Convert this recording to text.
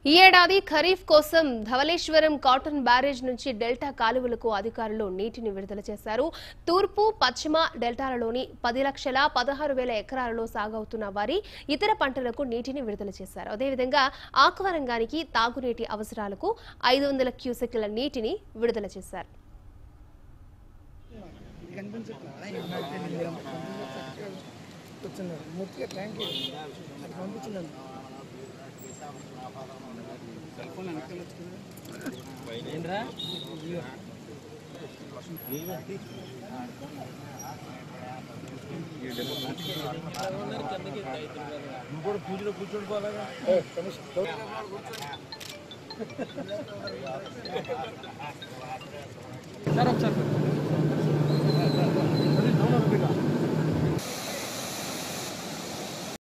ఈ ఏడాది ఖరీఫ్ కోసం ధవళేశ్వరం కాటన్ బ్యారేజ్ నుంచి డెల్టా కాలువలకు అధికారులు నీటిని విడుదల చేశారు తూర్పు పశ్చిమ డెల్టాలలోని పది లక్షల పదహారు వేల ఎకరాలలో సాగవుతున్న వారి ఇతర పంటలకు నీటిని విడుదల చేశారు అదేవిధంగా ఆక్వరంగానికి తాగునీటి అవసరాలకు ఐదు వందల క్యూసెక్ల నీటిని విడుదల చేశారు వచ్చింది మూర్తిగా ట్యాంక్ అది పంపించిందండి సార్ ఒకసారి